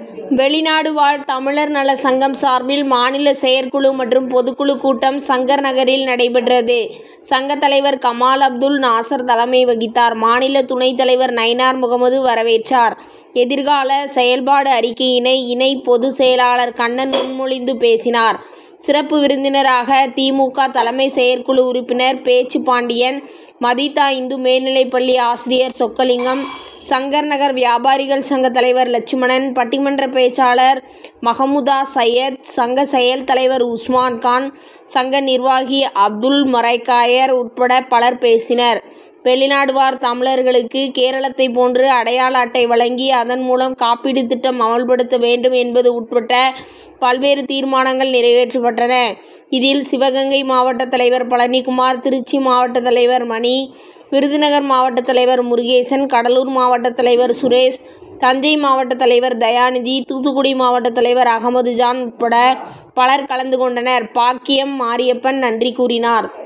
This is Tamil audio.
வெளிநாடு வாழ் தமிழர் நல சங்கம் சார்பில் மாநில செயற்குழு மற்றும் பொதுக்குழு கூட்டம் சங்கர் நகரில் நடைபெற்றது சங்க தலைவர் கமால் அப்துல் நாசர் தலைமை வகித்தார் மாநில துணைத் தலைவர் நயினார் முகமது வரவேற்றார் எதிர்கால செயல்பாடு அறிக்கையினை இணை பொதுச் செயலாளர் கண்ணன் முன்மொழிந்து பேசினார் சிறப்பு விருந்தினராக திமுக தலைமை செயற்குழு உறுப்பினர் பேச்சு பாண்டியன் மதிதா இந்து மேல்நிலைப்பள்ளி ஆசிரியர் சொக்கலிங்கம் சங்கர் நகர் வியாபாரிகள் சங்க தலைவர் லட்சுமணன் பட்டிமன்ற பேச்சாளர் மஹமுதா சையத் சங்க செயல் தலைவர் உஸ்மான் கான் சங்க நிர்வாகி அப்துல் மரைக்காயர் உட்பட பலர் பேசினர் வெளிநாடு வாழ் தமிழர்களுக்கு கேரளத்தை போன்று அடையாள அட்டை வழங்கி அதன் மூலம் காப்பீடு திட்டம் அமல்படுத்த வேண்டும் என்பது உட்பட்ட பல்வேறு தீர்மானங்கள் நிறைவேற்றப்பட்டன இதில் சிவகங்கை மாவட்ட தலைவர் பழனிக்குமார் திருச்சி மாவட்ட தலைவர் மணி விருதுநகர் மாவட்ட தலைவர் முருகேசன் கடலூர் மாவட்ட தலைவர் சுரேஷ் தஞ்சை மாவட்ட தலைவர் தயாநிதி தூத்துக்குடி மாவட்ட தலைவர் அகமது ஜான் உட்பட பலர் கலந்து கொண்டனர் பாக்கியம் மாரியப்பன் நன்றி கூறினார்